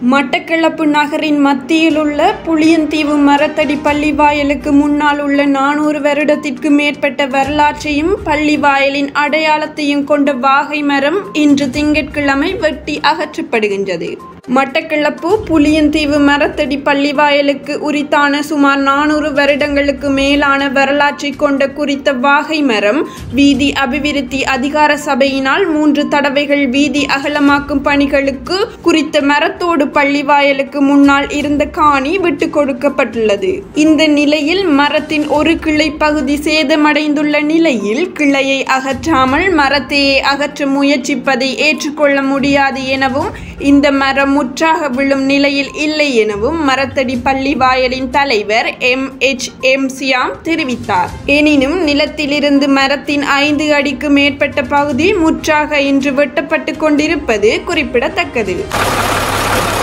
மட்டக்களப்பு நகரின் மத்தியில் உள்ள புளியந்தீவு மரத்தடி பள்ளிவாயலுக்கு முன்னால் உள்ள நானூறு வருடத்திற்கு மேற்பட்ட வரலாற்றையும் பள்ளிவாயலின் அடையாளத்தையும் கொண்ட வாகை மரம் இன்று திங்கட்கிழமை வெட்டி அகற்றப்படுகின்றது மட்டக்களப்பு புளியந்தீவு மரத்தடி பள்ளிவாயலுக்கு உரித்தான சுமார் நானூறு வருடங்களுக்கு மேலான வரலாற்றை கொண்ட குறித்த வாகை மரம் வீதி அபிவிருத்தி அதிகார சபையினால் மூன்று தடவைகள் வீதி அகலமாக்கும் பணிகளுக்கு குறித்த மரத்தோடு பள்ளிவாயலுக்கு முன்னால் இருந்த காணி விட்டு கொடுக்கப்பட்டுள்ளது இந்த நிலையில் மரத்தின் ஒரு கிளை பகுதி சேதமடைந்துள்ள நிலையில் கிளையை அகற்றாமல் மரத்தையே அகற்ற முயற்சிப்பதை ஏற்றுக்கொள்ள முடியாது எனவும் இந்த மரம் முற்றாக விழும் நிலையில் இல்லை எனவும் மரத்தடி பள்ளி வாயலின் தலைவர் எம் எச் எம் சியாம் தெரிவித்தார் எனினும் நிலத்திலிருந்து மரத்தின் ஐந்து அடிக்கு மேற்பட்ட பகுதி முற்றாக இன்று வெட்டப்பட்டு கொண்டிருப்பது குறிப்பிடத்தக்கது